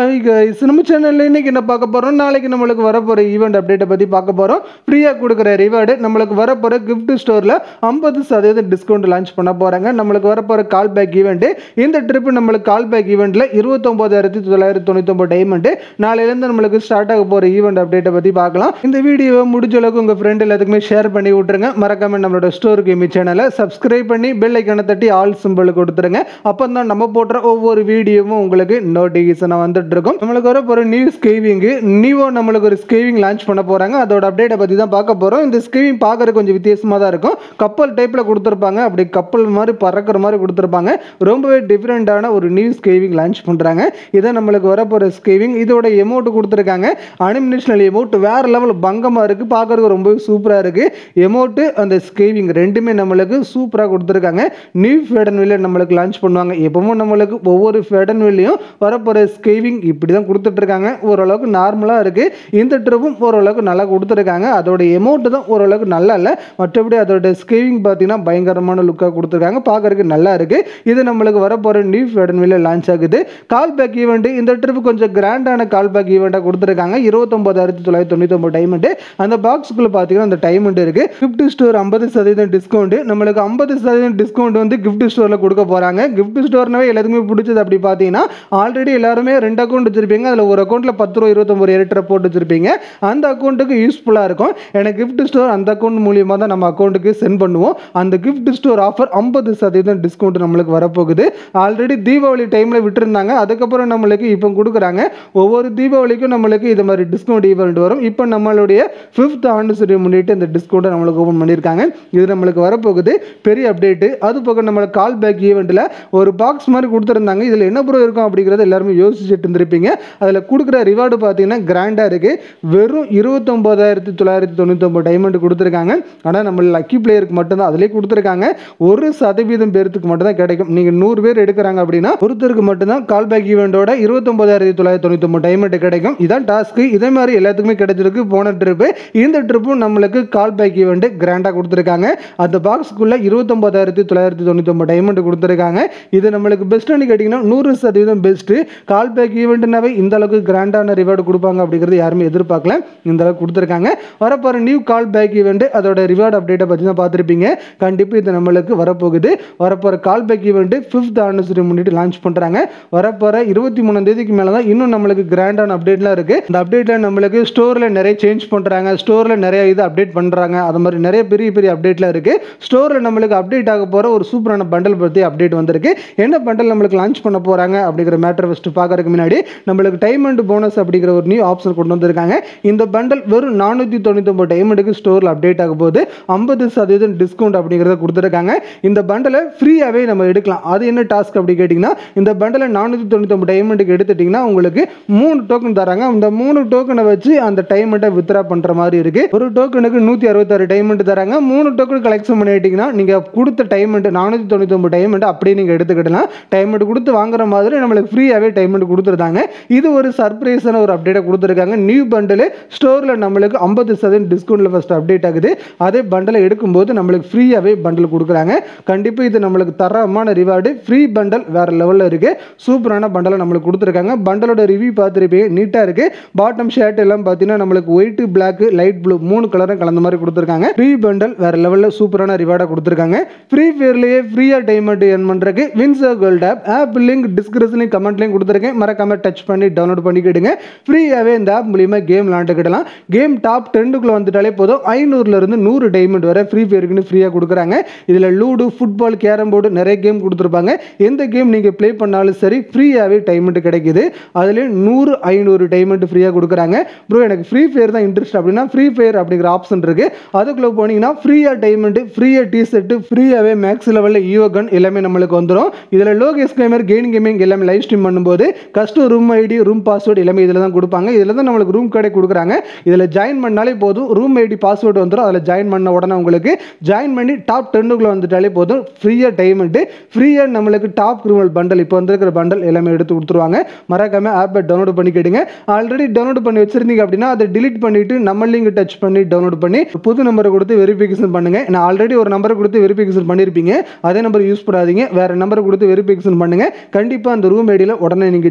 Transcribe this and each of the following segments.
hi guys நம்ம சேனலில் இன்னைக்கு என்ன பார்க்க போகிறோம் நாளைக்கு நம்மளுக்கு வரப்போகிற ஈவெண்ட் அப்டேட்டை பற்றி பார்க்க போகிறோம் ஃப்ரீயாக கொடுக்குற ரிவார்டு நம்மளுக்கு வரப்போகிற gift ஸ்டோரில் ஐம்பது சதவீதம் டிஸ்கவுண்ட் லான்ச் பண்ண போகிறாங்க நம்மளுக்கு வரப்போகிற கால் பேக் ஈவெண்ட்டு இந்த ட்ரிப்பு நம்மளுக்கு கால் பேக் ஈவெண்ட்டில் இருபத்தொம்போதாயிரத்தி தொள்ளாயிரத்தி தொண்ணூத்தொம்பது டைமண்டு நாளையிலேருந்து நம்மளுக்கு ஸ்டார்ட் ஆக போகிற ஈவெண்ட் அப்டேட்டை பற்றி பார்க்கலாம் இந்த வீடியோவை முடிஞ்ச அளவுக்கு உங்கள் ஃப்ரெண்ட் எல்லாத்துக்குமே ஷேர் பண்ணி விட்ருங்க மறக்காம நம்மளோட ஸ்டோர் கேமி சேனலை சப்ஸ்கிரைப் பண்ணி பெல் ஐக்கனை தட்டி ஆல் சிம்பிள் கொடுத்துருங்க அப்போ தான் நம்ம போடுற ஒவ்வொரு வீடியோவும் உங்களுக்கு நோட்டிஃபிகேஷனாக வந்துட்டு இருக்கும் நம்மளுக்கு வர போகிற நியூ ஸ்கேவிங்கு நியூவோ நம்மளுக்கு ஒரு ஸ்கேவிங் லான்ச் பண்ண போகிறாங்க அதோட அப்டேட்டை பற்றி தான் பார்க்க போகிறோம் இந்த ஸ்கேவிங் பார்க்கறதுக்கு கொஞ்சம் வித்தியாசமாக தான் இருக்கும் கப்பல் டைப்பில் கொடுத்துருப்பாங்க அப்படி கப்பல் மாதிரி பறக்கிற மாதிரி கொடுத்துருப்பாங்க ரொம்பவே டிஃப்ரெண்ட்டான ஒரு நியூ ஸ்கேவிங் லான்ச் பண்ணுறாங்க இதை நம்மளுக்கு வர போகிற ஸ்கேவிங் இதோட எமௌண்ட் கொடுத்துருக்காங்க அனிமினேஷனல் எமௌண்ட் வேறு லெவல் பங்கமாக இருக்குது பார்க்கறதுக்கு ரொம்பவே சூப்பராக இருக்குது எமௌண்ட்டு அந்த ஸ்கேவிங் ரெண்டுமே நம்மளுக்கு சூப்பராக கொடுத்துருக்காங்க நியூ ஃபேடன் வீலில் நம்மளுக்கு லான்ச் பண்ணுவாங்க எப்பவும் நம்மளுக்கு ஒவ்வொரு ஃபேடன் வீல்லையும் வரப்போகிற ஸ்கேவிங் இப்படி தான் கொடுத்துட்ருக்காங்க ஓரளவுக்கு நார்மலாக இருக்குது இந்த ட்ரிப்பும் ஓரளவுக்கு நல்லா கொடுத்துருக்காங்க அதோட எமௌண்ட் தான் ஓரளவுக்கு நல்லா இல்லை மற்றபடி அதோட ஸ்கேவிங் பார்த்தீங்கன்னா பயங்கரமான லுக்காக கொடுத்துருக்காங்க பார்க்கறதுக்கு நல்லா இருக்குது இது நம்மளுக்கு வரப்போகிற நியூ ஃபேடன் வீலில் லான்ச் ஆகுது கால் பேக் ஈவெண்ட் இந்த ட்ரிப் கொஞ்சம் கிராண்டான கால் பேக் ஈவெண்ட்டாக கொடுத்துருக்காங்க இருபத்தொம்பதாயிரத்தி தொள்ளாயிரத்தி தொண்ணூத்தொம்பது டைமண்ட் அந்த பாக்ஸுக்குள்ளே பார்த்தீங்கன்னா அந்த டைமண்ட் இருக்குது கிஃப்ட் ஸ்டோர் ஐம்பது சதவீதம் டிஸ்கவுண்ட் நம்மளுக்கு ஐம்பது சதவீதம் டிஸ்கவுண்ட் வந்து கிஃப்ட் ஸ்டோரில் கொடுக்க போகிறாங்க கிஃப்ட் ஸ்டோர்னாவே எல்லாத்துக்குமே பிடிச்சது அப்படி பார்த்தீங்கன்னா ஆல்ரெடி எல்லாருமே ரெண்டு அக்கௌண்ட் வச்சிருப்பீங்க அதில் ஒரு அக்கௌண்ட்டில் பத்து ரூபா இருபத்தொம்பது எரிட்டரை போட்டு வச்சிருப்பீங்க அந்த அக்கௌண்ட்டுக்கு யூஸ்ஃபுல்லாக இருக்கும் எனக்கு கிஃப்ட் ஸ்டோர் அந்த அக்கௌண்ட் மூலியமாக தான் நம்ம அக்கௌண்ட்டுக்கு சென்ட் பண்ணுவோம் அந்த கிஃப்ட் ஸ்டோர் ஆஃபர் ஐம்பது சதவீதம் டிஸ்கவுண்ட் நம்மளுக்கு வரப்போகுது ஆல்ரெடி தீபாவளி டைமில் விட்டுருந்தாங்க அதுக்கப்புறம் நம்மளுக்கு இப்போ கொடுக்குறாங்க ஒவ்வொரு தீபாவளிக்கும் நம்மளுக்கு இது மாதிரி டிஸ்கவுண்ட் ஈவெண்ட் வரும் இப்போ நம்மளுடைய ஃபிஃப்த் ஆனிவர்சரி முன்னிட்டு இந்த டிஸ்கவுண்ட்டை நம்மளுக்கு ஓப்பன் பண்ணியிருக்காங்க இது நம்மளுக்கு வரப்போகுது பெரிய அப்டேட்டு அது போக நம்மளுக்கு கால் பேக் ஈவெண்ட்டில் ஒரு பாக்ஸ் மாதிரி கொடுத்துருந்தாங்க இதில் என்ன ப்ரோ இருக்கும் அப்படிங்கிறத எல்லாருமே யோசிச்சுட்டு இருந்திருப்பீங்க அதில் கொடுக்குற ரிவார்டு பார்த்தீங்கன்னா கிராண்டாக இருக்குது வெறும் இருபத்தொம்போதாயிரத்தி தொள்ளாயிரத்தி தொண்ணூத்தொம்பது டைமண்ட் கொடுத்துருக்காங்க ஆனால் நம்ம லக்கி பிளேயருக்கு மட்டும்தான் அதிலே கொடுத்துருக்காங்க ஒரு சதவீதம் பேர்த்துக்கு மட்டும்தான் கிடைக்கும் நீங்கள் நூறு பேர் எடுக்கிறாங்க அப்படின்னா ஒருத்தருக்கு மட்டும்தான் கால் பேக் ஈவெண்ட்டோட இருபத்தொம்போதாயிரத்தி தொள்ளாயிரத்தி தொண்ணூத்தொம்பது டைமண்ட் கிடைக்கும் இதான் டாஸ்க்கு இதே மாதிரி எல்லாத்துக்குமே கிடைச்சிருக்கு போன ட்ரிப்பு இந்த ட்ரிப்பும் நம்மளுக்கு கால் பேக் ஈவெண்ட் கிராண்டாக கொடுத்துருக்காங்க அந்த பாக்ஸுக்குள்ளே இருபத்தொம்போதாயிரத்தி தொள்ளாயிரத்தி தொண்ணூத்தொம்பது டைமண்ட் கொடுத்துருக்காங்க இது நம்மளுக்கு பெஸ்ட்டுன்னு கேட்டிங்கன்னா நூறு சதவீதம் பெஸ்ட்டு கால் பேக் ஈவெண்ட்னாவே இந்த அளவுக்கு கிராண்டான ரிவார்டு கொடுப்பாங்க அப்படிங்கிறது யாருமே எதிர்பார்க்கல இந்த அளவுக்கு கொடுத்துருக்காங்க வரப்போகிற நியூ கால் பேக் ஈவெண்ட் அதோட ரிவார்டு அப்டேட்டை பற்றி தான் பார்த்துருப்பீங்க கண்டிப்பாக இது நம்மளுக்கு வரப்போகுது வரப்போகிற call back event fifth anniversary முன்னிட்டு லான்ச் பண்ணுறாங்க வரப்போகிற இருபத்தி மூணாம் தேதிக்கு மேலே தான் இன்னும் நம்மளுக்கு கிராண்டான அப்டேட்லாம் இருக்குது இந்த அப்டேட்டில் நம்மளுக்கு ஸ்டோரில் நிறைய சேஞ்ச் பண்ணுறாங்க ஸ்டோரில் நிறைய இது அப்டேட் பண்ணுறாங்க அது மாதிரி நிறைய பெரிய பெரிய அப்டேட்லாம் இருக்குது ஸ்டோரில் நம்மளுக்கு அப்டேட் ஆக போகிற ஒரு சூப்பரான பண்டல் பற்றி அப்டேட் வந்திருக்கு என்ன பண்டல் நம்மளுக்கு லான்ச் பண்ண போகிறாங்க அப்படிங்கிற மேட்டர் ஃபஸ்ட்டு பார்க்கறதுக்கு முன்னாடி நம்மளுக்கு டைமண்ட் போனஸ் அப்படிங்கிற ஒரு நியூ ஆப்ஷன் கொண்டு வந்திருக்காங்க இந்த பண்டல் வெறும் நானூற்றி தொண்ணூத்தொம்பது டைமண்டுக்கு ஸ்டோரில் அப்டேட் ஆக போது ஐம்பது சதவீதம் டிஸ்கவுண்ட் அப்படிங்கிறத கொடுத்துருக்காங்க இந்த பண்டலை ஃப்ரீயாகவே நம்ம எடுக்கலாம் அது என்ன டாஸ்க் அப்படி கேட்டிங்கன்னா இந்த பண்டலை நானூற்றி தொண்ணூத்தொம்பது டைமண்டுக்கு எடுத்துட்டிங்கன்னா உங்களுக்கு மூணு டோக்கன் தராங்க அந்த மூணு டோக்கனை வச்சு அந்த டைமண்ட்டை வித்ரா பண்ணுற மாதிரி இருக்குது ஒரு டோக்கனுக்கு நூற்றி அறுபத்தாறு டைமண்ட் தராங்க மூணு டோக்கன் கலெக்ஷன் பண்ணிட்டீங்கன்னா நீங்கள் கொடுத்த டைமண்ட் நானூற்றி தொண்ணூத்தொம்பது டைமண்ட் அப்படியே நீங்கள் எடுத்துக்கிடலாம் டைமண்ட் கொடுத்து வாங்குற மாதிரி நம்மளுக்கு ஃப்ரீயாகவே டைமண்ட் கொடுத்துருந்தாங்க இது ஒரு சர்ப்ரைஸான ஒரு அப்டேட்டை கொடுத்துருக்காங்க நியூ பண்டில் ஸ்டோரில் நம்மளுக்கு ஐம்பது சதவீதம் டிஸ்கவுண்ட்டில் ஃபஸ்ட் அப்டேட் ஆகுது அதே பண்டலை எடுக்கும்போது நம்மளுக்கு ஃப்ரீயாகவே பண்டில் கொடுக்குறாங்க கண்டிப்பாக இது நம்மளுக்கு தரமான ரிவார்டு ஃப்ரீ பண்டல் வேறு லெவலில் இருக்குது சூப்பரான பண்டலை நம்மளுக்கு கொடுத்துருக்காங்க பண்டலோட ரிவ்யூ பார்த்துருப்பீங்க நீட்டாக இருக்குது பாட்டம் ஷர்ட் எல்லாம் பார்த்தீங்கன்னா நம்மளுக்கு ஒயிட் பிளாக் லைட் ப்ளூ மூணு கலரும் கலந்த மாதிரி கொடுத்துருக்காங்க ஃப்ரீ பண்டல் வேறு லெவலில் சூப்பரான ரிவார்டாக கொடுத்துருக்காங்க ஃப்ரீ ஃபயர்லேயே ஃப்ரீயாக டைமண்ட் என் பண்ணுறதுக்கு WinZO gold app app link டிஸ்கிரிப்ஷன்லையும் கமெண்ட்லையும் கொடுத்துருக்கேன் மறக்காம டச் பண்ணி டவுன்லோட் பண்ணிக்கிடுங்க ஃப்ரீயாகவே இந்த ஆப் மூலியமாக கேம் விளாண்டுக்கிடலாம் கேம் டாப் டென்னுக்குள்ளே வந்துட்டாலே போதும் ஐநூறுலேருந்து நூறு டைமண்ட் வரை ஃப்ரீ ஃபயருக்குன்னு ஃப்ரீயாக கொடுக்குறாங்க இதில் லூடு ஃபுட்பால் கேரம் போர்டு நிறைய கேம் கொடுத்துருப்பாங்க எந்த கேம் நீங்கள் ப்ளே பண்ணாலும் சரி ஃப்ரீயாகவே டைமண்ட் கிடைக்குது அதுலேயும் நூறு ஐநூறு டைமண்ட் ஃப்ரீயாக கொடுக்குறாங்க ப்ரோ எனக்கு ஃப்ரீ ஃபயர் தான் இன்ட்ரெஸ்ட் அப்படின்னா ஃப்ரீ ஃபயர் அப்படிங்கிற ஆப்ஷன் இருக்குது அதுக்குள்ளே போனீங்கன்னா ஃப்ரீயாக டைமண்ட் ஃப்ரீயாக டி ஷர்ட்டு ஃப்ரீயாகவே மேக்ஸ் லெவலில் ஈவோ கன் எல்லாமே நம்மளுக்கு வந்துடும் இதில் லோகேஷ் கேமர் கெயின் கேமிங் எல்லாமே லைவ் ஸ்ட்ரீம் பண்ணும்போது custom room ID room password எல்லாமே இதில் தான் கொடுப்பாங்க இதில் தான் நம்மளுக்கு ரூம் கடை கொடுக்குறாங்க இதில் ஜாயின் பண்ணாலே போதும் ரூம் ஐடி பாஸ்வேர்டு வந்துடும் அதில் ஜாயின் பண்ண உடனே உங்களுக்கு ஜாயின் பண்ணி டாப் டென்னுக்குள்ளே வந்துட்டாலே போதும் ஃப்ரீயாக டைமண்ட்டு ஃப்ரீயாக நம்மளுக்கு டாப் கிரிமினல் பண்டல் இப்போ வந்திருக்கிற பண்டல் எல்லாமே எடுத்து கொடுத்துருவாங்க மறக்காம ஆப்பை டவுன்லோட் பண்ணிக்கிடுங்க ஆல்ரெடி டவுன்லோட் பண்ணி வச்சிருந்தீங்க அப்படின்னா அதை டிலீட் பண்ணிட்டு நம்ம லிங்க் டச் பண்ணி டவுன்லோட் பண்ணி புது நம்பரை கொடுத்து வெரிஃபிகேஷன் பண்ணுங்க நான் ஆல்ரெடி ஒரு நம்பரை கொடுத்து வெரிஃபிகேஷன் பண்ணியிருப்பீங்க அதே நம்பர் யூஸ் பண்ணாதீங்க வேற நம்பரை கொடுத்து வெரிஃபிகேஷன் பண்ணுங்க கண்டிப்பாக அந்த ரூம் ஐடியில் உடனே நீங்கள் ஜாயின் பண்ணி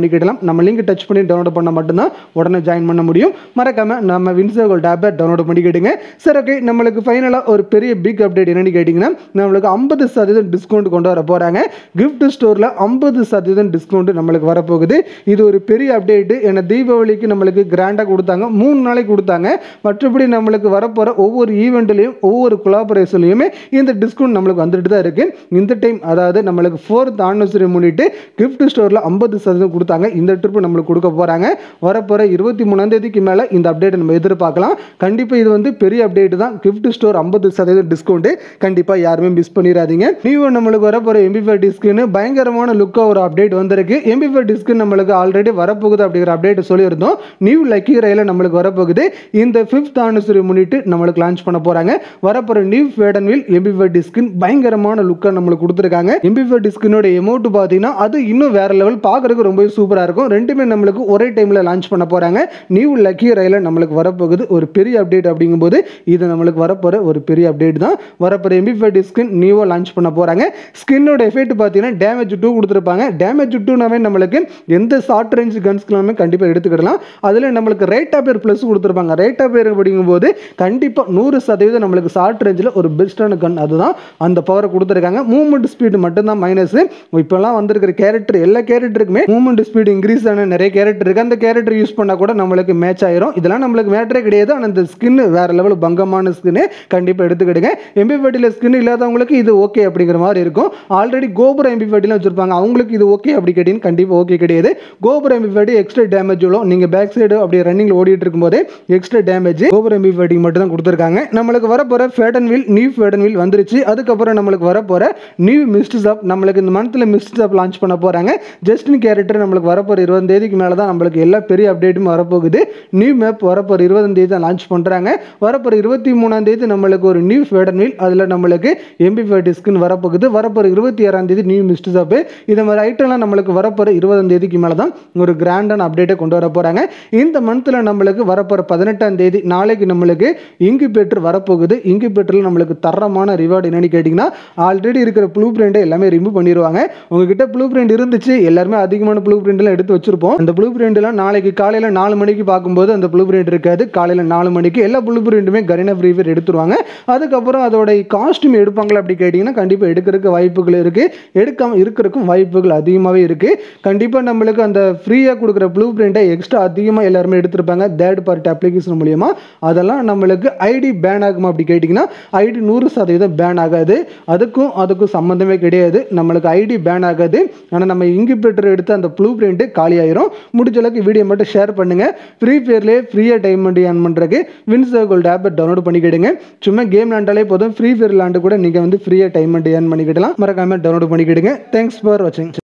பண்ணிக்கிடலாம் நம்ம லிங்க் டச் பண்ணி டவுன்லோட் பண்ண மட்டும்தான் உடனே ஜாயின் பண்ண முடியும் மறக்காம நம்ம வின்சோ கோல்ட் ஆப்பை டவுன்லோட் பண்ணிக்கிடுங்க சரி ஓகே நம்மளுக்கு ஃபைனலாக ஒரு பெரிய பிக் அப்டேட் என்னன்னு கேட்டிங்கன்னா நம்மளுக்கு ஐம்பது சதவீதம் டிஸ்கவுண்ட் கொண்டு வர போகிறாங்க கிஃப்ட் ஸ்டோரில் ஐம்பது சதவீதம் டிஸ்கவுண்ட் நம்மளுக்கு வரப்போகுது இது ஒரு பெரிய அப்டேட்டு ஏன்னா தீபாவளிக்கு நம்மளுக்கு கிராண்டாக கொடுத்தாங்க மூணு நாளைக்கு கொடுத்தாங்க மற்றபடி நம்மளுக்கு வரப்போகிற ஒவ்வொரு ஈவெண்ட்லையும் ஒவ்வொரு கொலாபரேஷன்லையுமே இந்த டிஸ்கவுண்ட் நம்மளுக்கு வந்துட்டு தான் இருக்குது இந்த டைம் அதாவது நம்மளுக்கு ஃபோர்த் ஆனிவர்சரி முன்னிட்டு கிஃப்ட் ஸ்டோரில் ஐம்பது சதவீதம் கொடுத்தாங்க இந்த ட்ரிப் நம்மளுக்கு கொடுக்க போகிறாங்க வரப்போகிற இருபத்தி மூணாம் தேதிக்கு மேலே இந்த அப்டேட்டை நம்ம எதிர்பார்க்கலாம் கண்டிப்பாக இது வந்து பெரிய அப்டேட் தான் கிஃப்ட் ஸ்டோர் ஐம்பது சதவீதம் டிஸ்கவுண்ட்டு கண்டிப்பாக யாருமே மிஸ் பண்ணிடாதீங்க நியூ நம்மளுக்கு வரப்போகிற எம்பி ஃபைவ் டிஸ்க்குன்னு பயங்கரமான லுக்காக ஒரு அப்டேட் வந்திருக்கு எம்பி ஃபைவ் டிஸ்க்கு நம்மளுக்கு ஆல்ரெடி வரப்போகுது அப்படிங்கிற அப்டேட் சொல்லியிருந்தோம் நியூ லக்கி ரயில நம்மளுக்கு வரப்போகுது இந்த ஃபிஃப்த் ஆனிவர்சரி முன்னிட்டு நம்மளுக்கு லான்ச் பண்ண போகிறாங்க வரப்போகிற நியூ ஃபேடன்வில் எம்பி ஃபைவ் டிஸ்கின் பயங்கரமான லுக்கை நம்மளுக்கு கொடுத்துருக்காங்க எம்பி ஃபைவ் டிஸ்கினோட எமௌண்ட் பார்த்தீங்கன்னா அது இன்னும் வேற லெவல் பார்க்கறதுக்கு ரொம்ப சூப்பராக இருக்கும் ரெண்டுமே நம்மளுக்கு ஒரே டைமில் லான்ச் பண்ண போகிறாங்க நியூ லக்கி ரயில நம்மளுக்கு வரப்போகுது ஒரு பெரிய அப்டேட் அப்படிங்கும்போது இது நம்மளுக்கு வரப்போகிற ஒரு பெரிய அப்டேட் தான் வரப்போகிற எம்பி ஃபைவ் டிஸ்கின் நியூவாக லான்ச் பண்ண போகிறாங்க ஸ்கின்னோட எஃபெக்ட் பார்த்தீங்கன்னா டேமேஜ் டூ கொடுத்துருப்பாங்க டேமேஜ் டூனாவே நம்மளுக்கு எந்த ஷார்ட் ரேஞ்ச் கன்ஸ்க்கெல்லாமே கண்டிப்பாக எடுத்துக்கிடலாம் அதில் நம்மளுக்கு ரேட் ஆஃப் பேர் ப்ளஸ் கொடுத்துருப்பாங்க ரேட் ஆஃப் பேர் அப்படிங்கும்போது கண்டிப்பாக நூறு சதவீதம் நம்மளுக்கு ஷார்ட் ரேஞ்சில் ஒரு பெஸ்ட்டான கன் அதுதான் அந்த பவரை கொடுத்துருக்காங்க மூவ்மெண்ட் ஸ்பீடு மட்டும்தான் மைனஸ் இப்போல்லாம் வந்திருக்கிற கேரக்டர் எல்லா கேரக்டருக்குமே மூவ்மெண்ட் ஸ்பீடு இன்க்ரீஸ் ஆன நிறைய கேரக்டர் இருக்குது அந்த கேரக்டர் யூஸ் பண்ணால் கூட நம்மளுக்கு மேட்ச் ஆயிரும் இதெல்லாம் நம்மளுக்கு மேட்டரே கிடையாது ஆனால் அந்த ஸ்கின் வேற லெவல் பங்கமான ஸ்கின்னு கண்டிப்பாக எடுத்துக்கிடுங்க எம்பி ஃபட்டியில் ஸ்கின் இல்லாதவங்களுக்கு இது ஓகே அப்படிங்கிற மாதிரி இருக்கும் ஆல்ரெடி கோபுர எம்பி ஃபட்டிலாம் வச்சிருப்பாங்க அவங்களுக்கு இது ஓகே அப்படி கேட்டீங்கன்னு கண்டிப்பாக ஓகே கிடையாது கோபுர எம்பி ஃபட்டி எக்ஸ்ட்ரா டேமேஜ் விழும் நீங்கள் பேக் சைடு அப்படி ரன்னிங்கில் ஓடிட்டு இருக்கும்போது எக்ஸ்ட்ரா டேமேஜ் கோபுர எம்பி ஃபட்டிக்கு மட்டும் தான் கொடுத்துருக்காங்க நம்மளுக்கு வரப்போகிற faded wheel new faded wheel வந்துருச்சு அதுக்கப்புறம் நம்மளுக்கு வரப்போகிற நியூ மிஸ்ட் ஷாப் நம்மளுக்கு இந்த மந்த்தில் மிஸ்ட் ஷாப் லான்ச் பண்ண போகிறாங்க ஜஸ்டின் கேரக்டர் நம்மளுக்கு வரப்போகிற இருபது தேதிக்கு மேலே தான் நம்மளுக்கு எல்லா பெரிய அப்டேட்டும் வரப்போகுது நியூ மேப் வரப்போகிற இருபதாம் தேதி தான் லான்ச் பண்ணுறாங்க வரப்போகிற இருபத்தி மூணாம் தேதி நம்மளுக்கு ஒரு நியூ ஃபேடன் வீல் அதில் நம்மளுக்கு எம்பி ஃபைவ் டிஸ்க்குன்னு வரப்போகுது வரப்போகிற இருபத்தி ஆறாம் தேதி நியூ மிஸ்ட் ஷாப்பு இது மாதிரி ஐட்டம்லாம் நம்மளுக்கு வரப்போகிற இருபதாம் தேதிக்கு மேலே தான் ஒரு கிராண்டான அப்டேட்டை கொண்டு வர போகிறாங்க இந்த மந்த்தில் நம்மளுக்கு வரப்போகிற பதினெட்டாம் தேதி நாளைக்கு நம்மளுக்கு இன்குபேட்டர் வரப்போகுது இன்குபேட்டரில் நம்மளுக்கு தரமான ரிவார்டு என்னன்னு கேட்டிங்கன்னா ஆல்ரெடி இருக்கிற ப்ளூ பிரிண்டை எல்லாமே ரிமூவ் பண்ணிடுவாங்க உங்ககிட்ட ப்ளூ பிரிண்ட் இருந்துச்சு எல்லாருமே அதிகமான ப்ளூ பிரிண்ட்லாம் எடுத்து வச்சிருப்போம் அந்த ப்ளூ பிரிண்ட்லாம் நாளைக்கு காலையில் நாலு மணிக்கு பார்க்கும்போது அந்த ப்ளூ பிரிண்ட் இருக்காது காலையில் நாலு மணிக்கு எல்லா ப்ளூ பிரிண்ட்டுமே கரீனா ஃப்ரீஃபர் எடுத்துருவாங்க அதுக்கப்புறம் அதோட காஸ்ட்யூம் எடுப்பாங்களா அப்படி கேட்டிங்கன்னா கண்டிப்பாக எடுக்கிறதுக்கு வாய்ப்புகள் இருக்குது எடுக்காமல் இருக்கிறதுக்கும் வாய்ப்புகள் அதிகமாகவே இருக்குது கண்டிப்பாக நம்மளுக்கு அந்த ஃப்ரீயாக கொடுக்குற ப்ளூ பிரிண்ட்டை எக்ஸ்ட்ரா அதிகமாக எல்லாருமே எடுத்திருப்பாங்க தேர்ட் பார்ட்டி அப்ளிகேஷன் மூலியமாக அதெல்லாம் நம்மளுக்கு ஐடி பேன் ஆகுமா அப்படி கேட்டிங்கன்னா ஐடி நூறு சதவீதம் பேன் ஆகாது அதுக்கும் அதுக்கும் சம்மந்தமே கிடையாது நம்மளுக்கு ஐடி பேன் ஆகாது ஆனால் நம்ம இன்குபேட்டர் எடுத்து அந்த ப்ளூ பிரிண்ட்டு காலியாயிரும் முடிஞ்ச அளவுக்கு வீடியோ மட்டும் ஷேர் பண்ணுங்கள் ஃப்ரீ ஃபயர்லேயே ஃப்ரீயாக டைம் பண்ணி ஏர்ன் பண்ணுறதுக்கு வின்சர் கோல்டு ஆப்பை டவுன்லோட் பண்ணிக்கிடுங்க சும்மா கேம் விளாண்டாலே போதும் ஃப்ரீ ஃபயர் விளாண்டு கூட நீங்கள் வந்து ஃப்ரீயாக டைம் பண்ணி ஏர்ன் பண்ணிக்கிடலாம் மறக்காமல் டவுன்லோட் பண்ணிக்கிடுங்க தேங்க்ஸ் ஃபார் வாட்சிங்